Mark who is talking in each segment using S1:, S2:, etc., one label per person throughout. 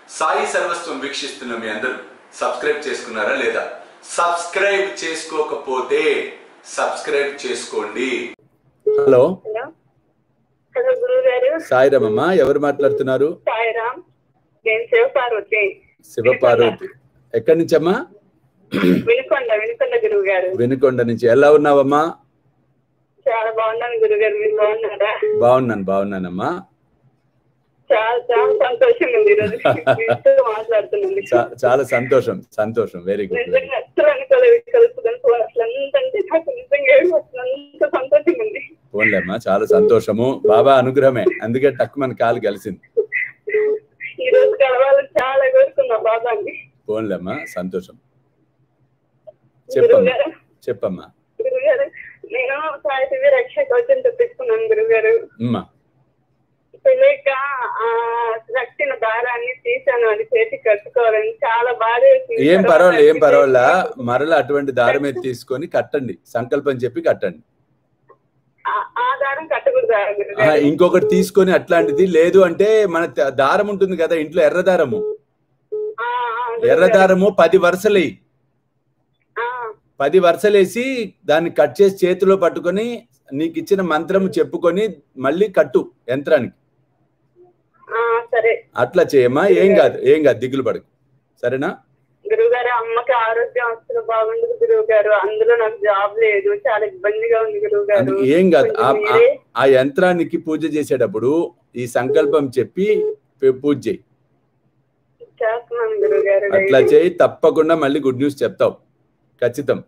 S1: సాయి సర్వస్వం వీక్షిస్తున్న మీ అందరూ సబ్స్క్రైబ్ చేసుకున్నారా లేదా సబ్స్క్రైబ్ చేసుకోకపోతే సబ్స్క్రైబ్ చేసుకోండి
S2: హలో
S3: హలో హలో గురువు గారు
S2: సాయిరామమ్మ ఎవరు మాట్లాడుతున్నారు
S3: సాయిరామ్ నేను శివపార్వతి
S2: శివపార్వతి ఎక్కడి నుంచమ్మా
S3: వినుకొండ వినుకొండ గురువు గారు
S2: వెనుకొండ నుంచి ఎలా ఉన్నావమ్మా
S3: చాలా బాగున్నాను గురువు గారు మీరు బాగున్నారా
S2: బాగున్నాను బాగున్నానమ్మా
S3: చాలా చాలా సంతోషంగా ఉంది ఈరోజు మీతో మాట్లాడుతున్నాను
S2: చా- చాలా సంతోషం సంతోషం వెరీ గుడ్
S3: నిజంగా అసలు అనుకోలేదు కలుపుదని అసలు అంతంటే నాకు నిజంగా ఏమి వస్తుంది అంత సంతోషంగా ఉంది
S2: పోన్లేమ్మా చాలా సంతోషము బాబా అనుగ్రహమే అందుకే టక్ మన కాలు కలిసింది
S3: ఈ రోజు కలవాలని చాలా కోరుకున్నా బాబాని
S2: పోన్లేమ్మా సంతోషం
S3: గురువు
S2: చెప్పమ్మా
S3: గారు
S2: చెప్పమ్మా
S3: గురువు గారు నేను సాహితీ రక్ష కవచం తెప్పించుకున్నాను గురువు గారు
S2: అమ్మా
S3: తెలియక ఆ కట్టిన దారాన్ని తీసాను అది చేతి కట్టుకోవాలని చాలా బాధ వేసింది.
S2: ఏం పర్వాలేదు ఏం
S3: తర్వాత
S2: పర్వాలా మరలా అటువంటి దారమే తీసుకొని కట్టండి సంకల్పం చెప్పి కట్టండి
S3: ఆ- ఆ దారం కట్టకూడదు
S2: ఆహా,
S3: గురుగారు
S2: ఇంకొకటి తీసుకొని అట్లాంటిది లేదు అంటే మన త- దారం ఉంటుంది కదా ఇంట్లో ఎర్ర దారము
S3: ఆ, ఆ, గురుగారు.
S2: ఎర్ర దారము పది వరుసలేయి
S3: ఆ,
S2: పది వరుసలేసి దాన్ని కట్ చేసి చేతిలో పట్టుకొని నీకు ఇచ్చిన మంత్రము చెప్పుకొని మళ్ళీ కట్టు యంత్రానికి
S3: ఆ, సరే
S2: అట్లా చేయమ్మా ఏం కాదు ఏం కాదు దిగులు పడకు సరేనా
S3: గురువుగారు అమ్మకి ఆరోగ్యం అసలు బాగుండదు గురువు గారు అందులో నాకు జాబ్ లేదు చాలా ఇబ్బందిగా ఉంది గురువు గారు
S2: అందుకు ఏం కాదు ఆ-
S3: కొంచెం
S2: ఆ-
S3: మీరే
S2: ఆ యంత్రానికి పూజ చేసేటప్పుడు ఈ సంకల్పం చెప్పి పే- పూజ చేయి
S3: చేస్తున్నాను గురువు గారు
S2: అట్లా చేయి తప్పకుండా మళ్ళీ గుడ్ న్యూస్ చెప్తావు ఖచ్చితం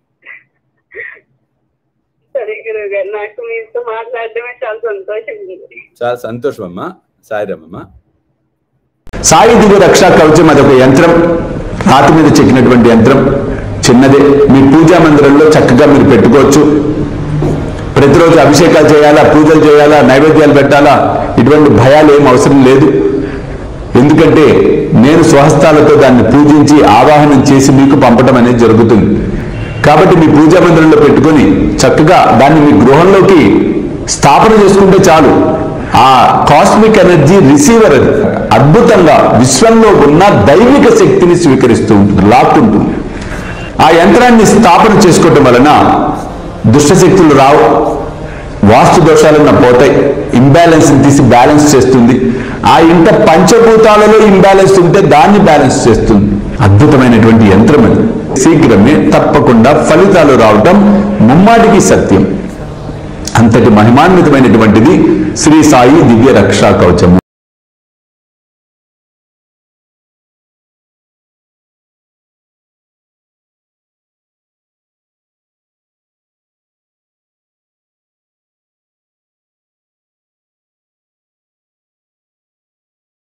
S3: సరే గురువు గారు నాకు మీతో మాట్లాడడమే చాలా సంతోషంగా ఉంది
S2: చాలా సంతోషం అమ్మా సాయిరామమ్మా
S4: సాయి దివ్య రక్షా కవచం అదొక యంత్రం రాతి మీద చెక్కినటువంటి యంత్రం చిన్నదే మీ పూజా మందిరంలో చక్కగా మీరు పెట్టుకోవచ్చు ప్రతిరోజు అభిషేకాలు చేయాలా పూజలు చేయాలా నైవేద్యాలు పెట్టాలా ఇటువంటి భయాలు ఏం అవసరం లేదు ఎందుకంటే నేను స్వహస్తాలతో దాన్ని పూజించి ఆవాహనం చేసి మీకు పంపడం అనేది జరుగుతుంది కాబట్టి మీ పూజా మందిరంలో పెట్టుకొని చక్కగా దాన్ని మీ గృహంలోకి స్థాపన చేసుకుంటే చాలు ఆ కాస్మిక్ ఎనర్జీ రిసీవర్ అది అద్భుతంగా విశ్వంలో ఉన్న దైవిక శక్తిని స్వీకరిస్తూ ఉంటుంది లాక్కుంటుంది ఆ యంత్రాన్ని స్థాపన చేసుకోవటం వలన దుష్టశక్తులు రావు వాస్తు దోషాలన్న పోతాయి ఇంబ్యాలెన్స్ తీసి బ్యాలెన్స్ చేస్తుంది ఆ ఇంట పంచభూతాలలో ఇంబ్యాలెన్స్ ఉంటే దాన్ని బ్యాలెన్స్ చేస్తుంది అద్భుతమైనటువంటి యంత్రం అది శీఘ్రమే తప్పకుండా ఫలితాలు రావటం ముమ్మాటికి సత్యం అంతటి మహిమాన్వితమైనటువంటిది శ్రీ సాయి దివ్య రక్షా కవచము